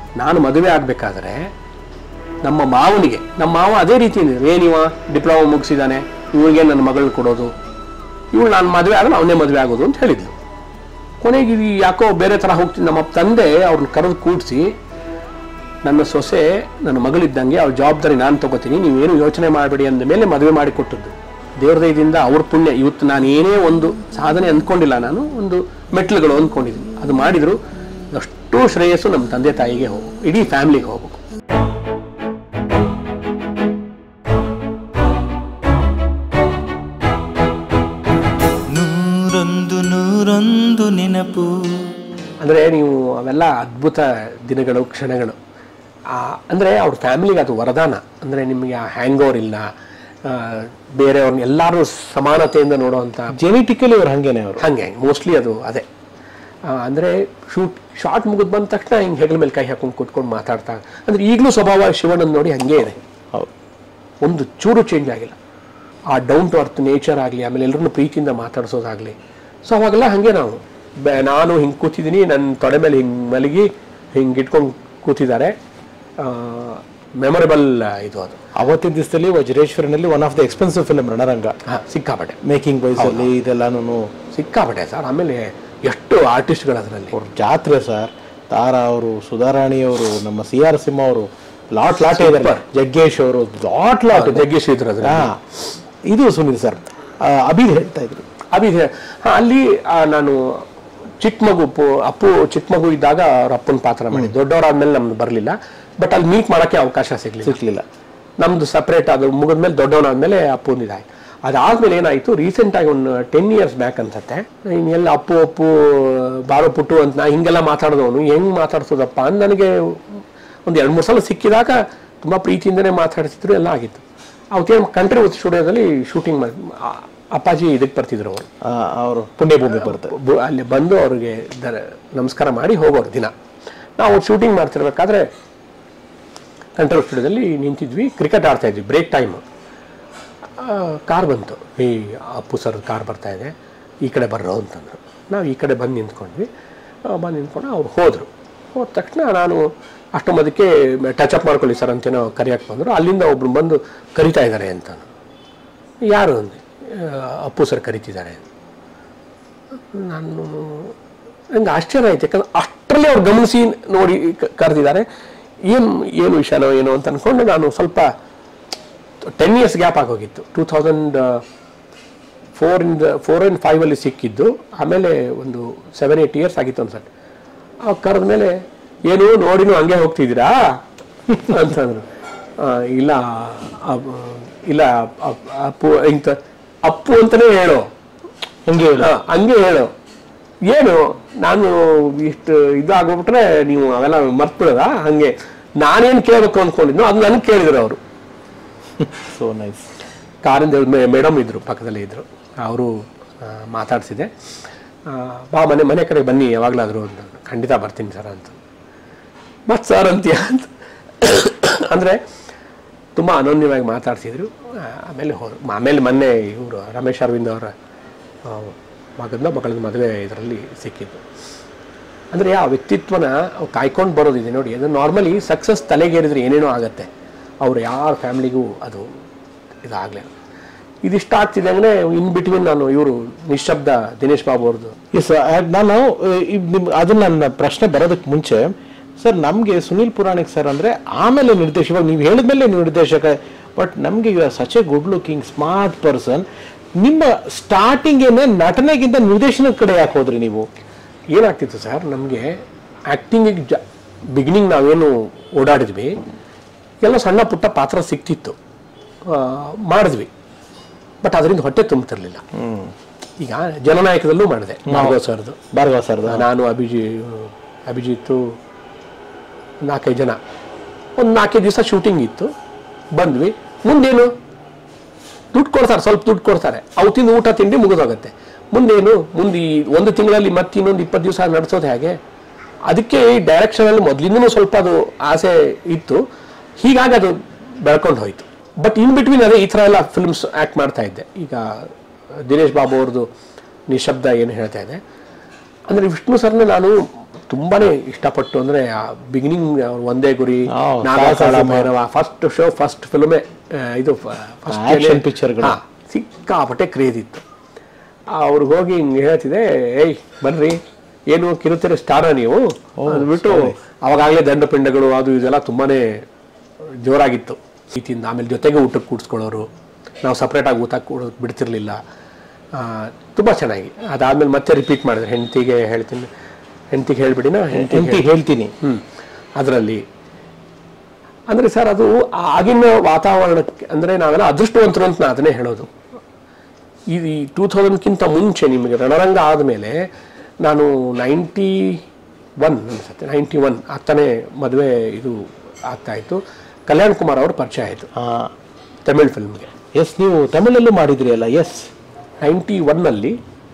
ನಾನು ಮದುವೆ ಆಗಬೇಕಾದ್ರೆ ನಮ್ಮ ಮಾವನಿಗೆ ನಮ್ಮ ಮಾವ ಅದೇ ರೀತಿ ಏನಿವ ಡಿಪ್ಲೊಮಾ ಮುಗಿಸಿದ್ದಾನೆ ಇವಳಿಗೆ ನನ್ನ ಮಗಳು ಕೊಡೋದು ಇವಳು ನಾನು ಮದುವೆ ಆಗಲ್ಲ ಅವನೇ ಮದುವೆ ಆಗೋದು ಅಂತ ಹೇಳಿದ್ಲು ಕೊನೆಗೆ ಇದು ಯಾಕೋ ಬೇರೆ ಥರ ಹೋಗ್ತೀನಿ ನಮ್ಮ ತಂದೆ ಅವ್ರನ್ನ ಕರೆದು ಕೂಡಿಸಿ ನನ್ನ ಸೊಸೆ ನನ್ನ ಮಗಳಿದ್ದಂಗೆ ಅವ್ರ ಜವಾಬ್ದಾರಿ ನಾನು ತಗೋತೀನಿ ನೀವೇನು ಯೋಚನೆ ಮಾಡಬೇಡಿ ಅಂದ ಮೇಲೆ ಮದುವೆ ಮಾಡಿ ಕೊಟ್ಟದ್ದು ದೇವ್ರ ದಯದಿಂದ ಅವ್ರ ಪುಣ್ಯ ಇವತ್ತು ನಾನು ಏನೇ ಒಂದು ಸಾಧನೆ ಅಂದ್ಕೊಂಡಿಲ್ಲ ನಾನು ಒಂದು ಮೆಟ್ಲುಗಳು ಅಂದ್ಕೊಂಡಿದ್ದೀನಿ ಅದು ಮಾಡಿದ್ರು ಅಷ್ಟು ಶ್ರೇಯಸ್ಸು ನಮ್ಮ ತಂದೆ ತಾಯಿಗೆ ಹೋಗು ಇಡೀ ಫ್ಯಾಮಿಲಿಗೆ ಹೋಗ್ಬೇಕು ನೂರೊಂದು ನೂರೊಂದು ನೆನಪು ಅಂದರೆ ನೀವು ಅವೆಲ್ಲ ಅದ್ಭುತ ದಿನಗಳು ಕ್ಷಣಗಳು ಆ, ಅಂದರೆ ಅವ್ರ ಫ್ಯಾಮಿಲಿಗೆ ಅದು ವರದಾನ ಅಂದರೆ ನಿಮಗೆ ಆ ಹ್ಯಾಂಗ್ ಓವರ್ ಇಲ್ಲ ಆ, ಬೇರೆಯವ್ರನ್ನ ಎಲ್ಲರೂ ಸಮಾನತೆಯಿಂದ ನೋಡುವಂಥ ಜೆನೆಟಿಕಲಿ ಅವ್ರು ಹಂಗೇನೆ ಅವರು ಹಾಗೆ ಮೋಸ್ಟ್ಲಿ ಅದು ಅದೇ ಆ, ಅಂದ್ರೆ ಶೂಟ್ ಶಾರ್ಟ್ ಮುಗಿದ್ ಬಂದ ತಕ್ಷಣ ಹಿಂಗೆ ಹೆಗಲ ಮೇಲೆ ಕೈ ಹಾಕೊಂಡು ಕೂತ್ಕೊಂಡು ಮಾತಾಡ್ತಾ ಅಂದ್ರೆ ಈಗಲೂ ಸ್ವಭಾವ ಶಿವಣ್ಣನ ನೋಡಿ ಹಂಗೆ ಇದೆ ಹೌದು ಒಂದು ಚೂರು ಚೇಂಜ್ ಆಗಿಲ್ಲ ಆ ಡೌನ್ ಟು ಅರ್ತ್ ನೇಚರ್ ಆಗಲಿ ಆಮೇಲೆ ಎಲ್ಲರನ್ನು ಪ್ರೀತಿಯಿಂದ ಮಾತಾಡಿಸೋದಾಗಲಿ ಸೊ ಅವಾಗೆಲ್ಲ ಹಾಗೆ ನಾವು ಬೆ- ನಾನು ಹಿಂಗೆ ಕೂತಿದ್ದೀನಿ ನನ್ನ ತೊಡೆ ಮೇಲೆ ಹಿಂಗೆ ಮಲಗಿ ಹಿಂಗೆ ಇಟ್ಕೊಂಡು ಕೂತಿದ್ದಾರೆ ಮೆಮೊರೇಬಲ್ ಇದು ಅದು ಅವತ್ತಿನ ದಿವಸದಲ್ಲಿ ವಜ್ರೇಶ್ವರಿನಲ್ಲಿ one of the expensive film Ranaranga ಹಾ, ಸಿಕ್ಕಾಪಟ್ಟೆ ಮೇಕಿಂಗ್ ವೈಸ್ ಅಲ್ಲಿ ಇದೆಲ್ಲಾನು ಸಿಕ್ಕಾಪಟ್ಟೆ ಸರ್ ಆಮೇಲೆ ಎಷ್ಟು ಆರ್ಟಿಸ್ಟ್ಗಳು ಅದರಲ್ಲಿ ಅವ್ರ ಜಾತ್ರೆ ಸರ್ ತಾರಾ ಅವರು ಸುಧಾರಾಣಿ ಅವರು ನಮ್ಮ ಸಿ ಆರ್ ಸಿಂಹ ಅವರು ಲಾಟ್ ಲಾಟ್ ಇದ್ದಾರೆ ಜಗ್ಗೇಶ್ ಅವರು ಲಾಟ್ ಲಾಟ್ ಇದೆ ಜಗ್ಗೇಶ್ ಇದ್ರು ಅದ್ರಲ್ಲಿ. ಹಾ ಇದು ಸುನೀಲ್ ಸರ್ ಅಭಿದ್ ಹೇಳ್ತಾ ಇದ್ರು ಅಭಿದೆ ಹಾ, ಅಲ್ಲಿ ಆ, ನಾನು ಚಿಕ್ಕ ಮಗು ಪು- ಅಪ್ಪು ಚಿಕ್ಕ ಮಗು ಇದ್ದಾಗ ಅವ್ರ ಅಪ್ಪನ ಪಾತ್ರ ಮಾಡಿ ದೊಡ್ಡವರಾದ್ಮೇಲೆ ನಮ್ದು ಬರಲಿಲ್ಲ ಬಟ್ ಅಲ್ಲಿ ಮೀಟ್ ಮಾಡೋಕ್ಕೆ ಅವಕಾಶ ಸಿಗ್ಲಿಲ್ಲ ಸಿಕ್ಲಿಲ್ಲ ನಮ್ದು ಸಪ್ರೇಟ್ ಅದು ಮುಗಿದ್ಮೇಲೆ ದೊಡ್ಡವನಾದ್ಮೇಲೆ ಅಪ್ಪನ ಇದಾಯ್ತು ಅದಾದ್ಮೇಲೆ ಏನಾಯ್ತು ರೀಸೆಂಟ್ ಆಗಿ ಒಂದು ಟೆನ್ ಇಯರ್ಸ್ ಬ್ಯಾಕ್ ಅನ್ಸತ್ತೆ ಇನ್ನೆಲ್ಲ ಅಪ್ಪು ಅಪ್ಪು ಬಾರೋ ಪುಟ್ಟು ಅಂತ ನಾ ಹಿಂಗೆಲ್ಲ ಮಾತಾಡಿದವನು ಹೆಂಗ್ ಮಾತಾಡ್ಸೋದಪ್ಪ ಅಂತ ನನಗೆ ಒಂದು ಎರಡು ಮೂರು ಸಲ ಸಿಕ್ಕಿದಾಗ ತುಂಬಾ ಪ್ರೀತಿಯಿಂದನೇ ಮಾತಾಡ್ತಿದ್ರು ಎಲ್ಲ ಆಗಿತ್ತು ಅವತ್ತೇನು ಕಂಟ್ರಿ ಸ್ಟುಡಿಯೋದಲ್ಲಿ ಶೂಟಿಂಗ್ ಮಾಡಿ ಆ- ಅಪ್ಪಾಜಿ ಇದಕ್ಕೆ ಬರ್ತಿದ್ರು ಅವರು ಅವರು ಪುಣ್ಯಭೂಮಿ ಬರ್ತಾರೆ ಬು- ಅಲ್ಲಿ ಬಂದು ಅವ್ರಿಗೆ ದ- ನಮಸ್ಕಾರ ಮಾಡಿ ಹೋಗೋರು ದಿನ ನಾವು ಶೂಟಿಂಗ್ ಮಾಡ್ತಿರ್ಬೇಕಾದ್ರೆ ಕಂಟ್ರೋಲ್ ಸ್ಟುಡಿಯೋದಲ್ಲಿ ನಿಂತಿದ್ವಿ ಕ್ರಿಕೆಟ್ ಆಡ್ತಾ ಇದ್ವಿ ಬ್ರೇಕ್ ಟೈಮ್ ಕಾರ್ ಬಂತು ಈ ಅಪ್ಪು ಸರ್ ಕಾರ್ ಬರ್ತಾ ಇದೆ ಈ ಕಡೆ ಬರ್ರೋ ಅಂತಂದರು ನಾವು ಈ ಕಡೆ ಬಂದು ನಿಂತ್ಕೊಂಡ್ವಿ ಆ, ಬಂದು ನಿಂತ್ಕೊಂಡು ಅವ್ರು ಹೋದರು ಹೋದ ತಕ್ಷಣ ನಾನು ಅಷ್ಟೊಂಬದಕ್ಕೆ ಟಚ್ ಅಪ್ ಮಾಡ್ಕೊಳ್ಳಿ ಸರ್ ಅಂತೇನೋ ಕರಿಯಕ್ಕೆ ಬಂದರು ಅಲ್ಲಿಂದ ಒಬ್ರು ಬಂದು ಕರಿತಾ ಇದ್ದಾರೆ ಅಂತ ಯಾರು ಅಂದೆ "ಆ, ಅಪ್ಪು ಸರ್ ಕರಿತಿದ್ದಾರೆ ನಾನು ನಂಗೆ ಆಶ್ಚರ್ಯ ಆಯ್ತು ಯಾಕಂದ್ರೆ ಅಷ್ಟರಲ್ಲಿ ಅವ್ರು ಗಮನಿಸಿ ನೋಡಿ ಕ- ಕರೆದಿದ್ದಾರೆ ಏನು ಏನು ವಿಷಯನೋ ಏನೋ ಅಂತ ಅನ್ಕೊಂಡು ನಾನು ಸ್ವಲ್ಪ ಟೆನ್ ಇಯರ್ಸ್ ಗ್ಯಾಪ್ ಆಗೋಗಿತ್ತು ಟೂ ತೌಸಂಡ್ ಫೋರಿಂದ ಫೋರ್ ಆ್ಯಂಡ್ ಫೈವಲ್ಲಿ ಸಿಕ್ಕಿದ್ದು ಆಮೇಲೆ ಒಂದು ಸೆವೆನ್ ಏಯ್ಟ್ ಇಯರ್ಸ್ ಆಗಿತ್ತು ಅನ್ಸತ್ತೆ ಅವಾಗ ಕರೆದ ಮೇಲೆ ಏನು ನೋಡಿನೂ ಹಂಗೆ ಹೋಗ್ತಿದ್ದೀರಾ ಅಂತಂದ್ರು ಆ, ಇಲ್ಲ ಅಪ್- ಇಲ್ಲ ಅಪ್- ಅಪ್ಪು ಇಂತ ಅಪ್ಪು ಅಂತಲೇ ಹೇಳು ಹಂಗೆ ಹೇಳು. ಹಾ, ಹಂಗೆ ಹೇಳು ಏನು ನಾನು ಇಷ್ಟು ಇದಾಗೋಗ್ಬಿಟ್ರೆ ನೀವು ಅವೆಲ್ಲ ಮರ್ತ್ಬಿಡದ ಹಂಗೆ ನಾನೇನು ಕೇಳಬೇಕು ಅಂದ್ಕೊಂಡಿದ್ನೋ ಅದು ನನಗೆ ಕೇಳಿದ್ರು ಅವರು ಸೋ ನೈಸ್ ಕಾರಿಂದ ಮೇಡಮ್ ಇದ್ರು ಪಕ್ಕದಲ್ಲಿ ಇದ್ರು ಅವರು ಮಾತಾಡ್ಸಿದೆ ಆ, ಬಾ ಮನೆ ಮನೆ ಕಡೆ ಬನ್ನಿ ಯಾವಾಗಲಾದರೂ ಅಂತ ಖಂಡಿತ ಬರ್ತೀನಿ ಸರ್ ಅಂತ ಮತ್ತೆ ಸರ್ ಅಂತೀಯ ಅಂತ ಅಂದರೆ ತುಂಬ ಅನನ್ಯವಾಗಿ ಮಾತಾಡ್ಸಿದ್ರು ಆ, ಆಮೇಲೆ ಹೋದ್ರು ಆಮೇಲೆ ಮೊನ್ನೆ ಇವರು ರಮೇಶ್ ಅರವಿಂದ್ ಅವರ ಆ, ಮಗನ ಮಗಳ ಮದುವೆ ಇದರಲ್ಲಿ ಸಿಕ್ಕಿದ್ದು ಅಂದರೆ ಆ ವ್ಯಕ್ತಿತ್ವನ ಅವ್ರು ಕಾಯ್ಕೊಂಡು ಬರೋದಿದೆ ನೋಡಿ ಅದು ನಾರ್ಮಲಿ ಸಕ್ಸಸ್ ತಲೆಗೇರಿದ್ರೆ ಏನೇನೋ ಆಗತ್ತೆ ಅವ್ರು ಯಾರ ಫ್ಯಾಮಿಲಿಗೂ ಅದು ಇದಾಗಲಿಲ್ಲ ಇದಿಷ್ಟ ಆಗ್ತಿದೆ ಅಂದರೆ ಇನ್ ಬಿಟ್ವೀನ್ ನಾನು ಇವರು ನಿಶ್ಶಬ್ದ ದಿನೇಶ್ ಬಾಬು ಅವ್ರದ್ದು ಎಸ್ ನಾನು ಆ, ಇದ್ ನಿಮ್ ಅದನ್ನ ನನ್ನ ಪ್ರಶ್ನೆ ಬರೋದಕ್ಕೆ ಮುಂಚೆ ಸರ್ ನಮಗೆ ಸುನಿಲ್ ಪುರಾಣಿಕ್ ಸರ್ ಅಂದ್ರೆ ಆಮೇಲೆ ನಿರ್ದೇಶಕ ಇವಾಗ ನೀವು ಹೇಳಿದ್ಮೇಲೆ ನೀವು ನಿರ್ದೇಶಕ ಬಟ್ ನಮಗೆ you are such a good looking smart person ನಿಮ್ಮ ಸ್ಟಾರ್ಟಿಂಗ್ ಏನೇ ನಟನೆಗಿಂತ ನಿರ್ದೇಶನದ ಕಡೆ ಯಾಕೆ ಹೋದ್ರಿ ನೀವು ಏನಾಗ್ತಿತ್ತು ಸರ್ ನಮಗೆ ಆ್ಯಕ್ಟಿಂಗಿಗೆ ಜ ಬಿಗಿನಿಂಗ್ ನಾವೇನು ಓಡಾಡಿದ್ವಿ ಎಲ್ಲ ಸಣ್ಣ ಪುಟ್ಟ ಪಾತ್ರ ಸಿಕ್ತಿತ್ತು ಆ, ಮಾಡಿದ್ವಿ ಬಟ್ ಅದರಿಂದ ಹೊಟ್ಟೆ ತುಂಬ್ತಿರ್ಲಿಲ್ಲ ಈಗ ಜನನಾಯಕದಲ್ಲೂ ಮಾಡಿದೆ ಭಾರ್ಗವ್ ಸರ್ದು ಭಾರ್ಗವ ಸರ್ ನಾನು ಅಭಿಜಿ ಅಭಿಜಿತ್ತು ನಾಲ್ಕೈದು ಜನ ಒಂದು ನಾಲ್ಕೈದು ದಿವಸ ಶೂಟಿಂಗ್ ಇತ್ತು ಬಂದ್ವಿ ಮುಂದೇನು ದುಡ್ಡು ಕೊಡ್ತಾರೆ ಸ್ವಲ್ಪ ದುಡ್ಡು ಕೊಡ್ತಾರೆ ಅವತ್ತಿಂದ ಊಟ ತಿಂಡಿ ಮುಗಿದೋಗುತ್ತೆ ಮುಂದೇನು ಮುಂದೆ ಈ ಒಂದು ತಿಂಗಳಲ್ಲಿ ಮತ್ತೆ ಇನ್ನೊಂದು ಇಪ್ಪತ್ತು ದಿವಸ ನಡೆಸೋದು ಹೇಗೆ ಅದಕ್ಕೆ ಈ ಡೈರೆಕ್ಷನಲ್ಲಿ ಮೊದಲಿಂದನೂ ಸ್ವಲ್ಪ ಅದು ಆಸೆ ಇತ್ತು ಹೀಗಾಗಿ ಅದು ಬೆಳ್ಕೊಂಡು ಹೋಯ್ತು ಬಟ್ ಇನ್ ಬಿಟ್ವೀನ್ ಅದೇ ಈ ಥರ ಎಲ್ಲ ಫಿಲ್ಮ್ಸ್ ಆ್ಯಕ್ಟ್ ಮಾಡ್ತಾ ಇದ್ದೆ ಈಗ ದಿನೇಶ್ ಬಾಬು ಅವ್ರದ್ದು ನಿಶಬ್ದ ಏನು ಹೇಳ್ತಾ ಇದೆ ಅಂದರೆ ವಿಷ್ಣು ಸರ್ನ ನಾನು ತುಂಬಾನೇ ಇಷ್ಟಪಟ್ಟು ಅಂದ್ರೆ ಬಿಗಿನಿಂಗ್ ಒಂದೇ ಗುರಿ ಆ, ನಾಗಕಾಳ ಸಾಹಸ ಭೈರವ ಫಸ್ಟ್ ಶೋ ಫಸ್ಟ್ ಫಿಲ್ಮೇ ಇದು Action picture ಗಳು. ಸಿಕ್ಕಾಪಟ್ಟೆ ಕ್ರೇಜ್ ಇತ್ತು ಅವ್ರಿಗೆ ಹೋಗಿ ಹಿಂಗೆ ಹೇಳ್ತಿದೆ ಏಯ್ ಬರ್ರಿ ಏನು ಕಿರುತೆರೆ ಸ್ಟಾರ ನೀವು ಅಂದ್ಬಿಟ್ಟು ಅವಾಗಲೇ ದಂಡಪಿಂಡಗಳು ಅದು ಇದೆಲ್ಲ ತುಂಬಾನೇ ಜೋರಾಗಿತ್ತು ರೀತಿಯಿಂದ ಆಮೇಲೆ ಜೊತೆಗೆ ಊಟಕ್ಕೆ ಕೂಡಿಸ್ಕೊಳ್ಳೋರು ನಾವು ಸಪ್ರೇಟಾಗಿ ಊಟ ಕೊಡೋದು ಬಿಡ್ತಿರ್ಲಿಲ್ಲ ಆ, ತುಂಬಾ ಚೆನ್ನಾಗಿ ಅದಾದ್ಮೇಲೆ ಮತ್ತೆ ರಿಪೀಟ್ ಮಾಡಿದ್ರೆ ಹೆಂಡತಿಗೆ ಹೇಳ್ತೀನಿ ಹೆಂಡತಿಗೆ ಹೇಳ್ಬಿಡಿನ ಹೆಂಡತಿ ಎಂತಿ ಹೇಳ್ತೀನಿ ಹ್ಮ್ ಅದರಲ್ಲಿ ಅಂದ್ರೆ ಸರ್ ಅದು ಆಗಿನ ವಾತಾವರಣಕ್ಕೆ ಅಂದ್ರೆ ನಾವೆಲ್ಲ ಅದೃಷ್ಟವಂತರು ಅಂತ ನಾನು ಅದನ್ನೇ ಹೇಳೋದು ಈ ಟೂ ತೌಸಂಡ್ಕಿಂತ ಮುಂಚೆ ನಿಮಗೆ ರಣರಂಗ ಆದಮೇಲೆ ನಾನು ನೈಂಟಿ ಒನ್ ಅನ್ಸುತ್ತೆ ನೈಂಟಿ ಒನ್ ಆಗ್ತಾನೆ ಮದುವೆ ಇದು ಆಗ್ತಾ ಇತ್ತು ಕಲ್ಯಾಣ್ ಕುಮಾರ್ ಅವರು ಪರಿಚಯ ಆಯಿತು ತಮಿಳ್ ಫಿಲ್ಮ್ಗೆ ಎಸ್ ನೀವು ತಮಿಳಲ್ಲೂ ಮಾಡಿದ್ರಿ ಅಲ್ಲ ಎಸ್ ನೈಂಟಿ ಒನ್ನಲ್ಲಿ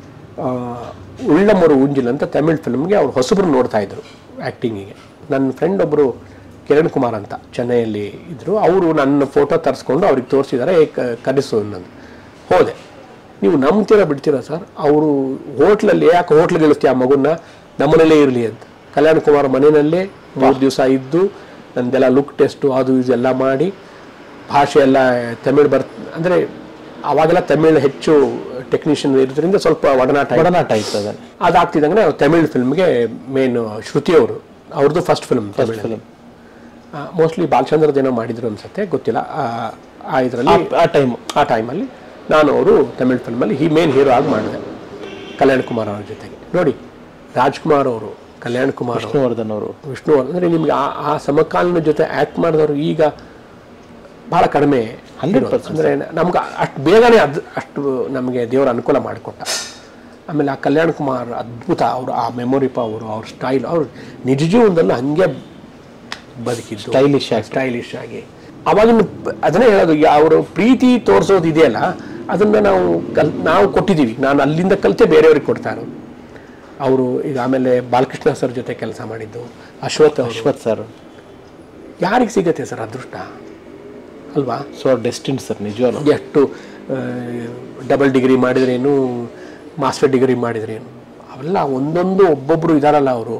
ಉಳ್ಳಮರು ಉಂಜಿಲ್ ಅಂತ ತಮಿಳ್ ಫಿಲ್ಮ್ಗೆ ಅವ್ರು ಹೊಸಬ್ರು ನೋಡ್ತಾ ಇದ್ರು ಆ್ಯಕ್ಟಿಂಗಿಗೆ ನನ್ನ ಫ್ರೆಂಡ್ ಒಬ್ಬರು ಕಿರಣ್ ಕುಮಾರ್ ಅಂತ ಚೆನ್ನೈಯಲ್ಲಿ ಇದ್ದರು ಅವರು ನನ್ನ ಫೋಟೋ ತರಿಸ್ಕೊಂಡು ಅವ್ರಿಗೆ ತೋರಿಸಿದ್ದಾರೆ ಕರೆಸು ನನ್ನ ಹೋದೆ ನೀವು ನಂಬ್ತೀರಾ ಬಿಡ್ತೀರಾ ಸರ್ ಅವರು ಹೋಟ್ಲಲ್ಲಿ ಯಾಕೆ ಹೋಟ್ಲಿಗೆ ಇಳಿಸ್ತೀಯ ಆ ಮಗುನ ನಮ್ಮನೇಲೇ ಇರಲಿ ಅಂತ ಕಲ್ಯಾಣ್ ಕುಮಾರ್ ಮನೆಯಲ್ಲೇ ಮೂರು ದಿವಸ ಇದ್ದು ನಂದೆಲ್ಲ ಲುಕ್ ಟೆಸ್ಟು ಅದು ಇದೆಲ್ಲ ಮಾಡಿ ಭಾಷೆ ಎಲ್ಲ ತಮಿಳ್ ಬರ್ ಅಂದರೆ ಅವಾಗೆಲ್ಲ ತಮಿಳ್ ಹೆಚ್ಚು ಟೆಕ್ನಿಷಿಯನ್ ಇರೋದ್ರಿಂದ ಸ್ವಲ್ಪ ಒಡನಾಟ ಇತ್ತು. ಒಡನಾಟ ಇತ್ತು ಅದನ್ನ ಅದಾಗ್ತಿದ್ದಂಗೆ ನಾವು ತಮಿಳ್ ಫಿಲ್ಮ್ಗೆ ಮೇನ್ ಶ್ರುತಿ ಅವರು ಅವ್ರದ್ದು first film Tamil film. Mostly ಬಾಲಚಂದ್ರದೇನೋ ಮಾಡಿದ್ರು ಅನ್ಸುತ್ತೆ ಗೊತ್ತಿಲ್ಲ ಆ- ಆ ಇದರಲ್ಲಿ ಆ ಟೈಮ್ ಆ ಟೈಮಲ್ಲಿ ನಾನು ಅವರು ತಮಿಳ್ ಫಿಲ್ಮಲ್ಲಿ ಈ ಮೇನ್ ಹೀರೋ ಆಗಿ ಮಾಡಿದೆ ಕಲ್ಯಾಣ್ ಕುಮಾರ್ ಅವ್ರ ಜೊತೆಗೆ ನೋಡಿ ರಾಜ್ಕುಮಾರ್ ಅವರು ಕಲ್ಯಾಣ್ ಕುಮಾರ್ ಅವರು ವಿಷ್ಣುವರ್ಧನ್ ಅವರು ವಿಷ್ಣು ಅಂದರೆ ನಿಮ್ಗೆ ಆ ಆ ಸಮಕಾಲೀನ ಜೊತೆ ಆ್ಯಕ್ಟ್ ಮಾಡಿದವರು ಈಗ ಭಾಳ ಕಡಿಮೆ 100% ಅಂದರೆ ನಮ್ಗೆ ಅಷ್ಟು ಬೇಗನೆ ಅದು ಅಷ್ಟು ನಮಗೆ ದೇವರ ಅನುಕೂಲ ಮಾಡಿಕೊಟ್ಟ ಆಮೇಲೆ ಆ ಕಲ್ಯಾಣ್ ಕುಮಾರ್ ಅದ್ಭುತ ಅವರು ಆ ಮೆಮೊರಿ ಪವರು ಅವ್ರ ಸ್ಟೈಲ್ ಅವ್ರು ನಿಜ ಜೀವನದಲ್ಲೂ ಹಂಗೆ ಬದುಕಿದ್ದು Stylish ಆಗಿ. ಸ್ಟೈಲಿಶ್ ಆಗಿ ಅವಾಗಿನ ಪ- ಅದನ್ನೇ ಹೇಳೋದು ಅವರು ಪ್ರೀತಿ ತೋರಿಸೋದು ಇದೆಯಲ್ಲ ಅದನ್ನ ನಾವು ಕಲ್ ನಾವು ಕೊಟ್ಟಿದ್ದೀವಿ ನಾನು ಅಲ್ಲಿಂದ ಕಲಿತೆ ಬೇರೆಯವ್ರಿಗೆ ಕೊಡ್ತಾ ಇರೋದು ಅವರು ಈಗ ಆಮೇಲೆ ಬಾಲಕೃಷ್ಣ ಸರ್ ಜೊತೆ ಕೆಲಸ ಮಾಡಿದ್ದು ಅಶ್ವಥ್ ಅವರು ಅಶ್ವಥ್ ಸರ್ ಯಾರಿಗೆ ಸಿಗತ್ತೆ ಸರ್ ಅದೃಷ್ಟ ಅಲ್ವಾ ಸೊ ಡೆಸ್ಟಿನ್ ಸರ್ ನಿಜವಾಗ್ಲು ಎಷ್ಟು ಡಬಲ್ ಡಿಗ್ರಿ ಮಾಡಿದ್ರೇನು ಮಾಸ್ಟರ್ ಡಿಗ್ರಿ ಮಾಡಿದ್ರೇನು ಅವೆಲ್ಲ ಒಂದೊಂದು ಒಬ್ಬೊಬ್ರು ಇದಾರಲ್ಲ ಅವರು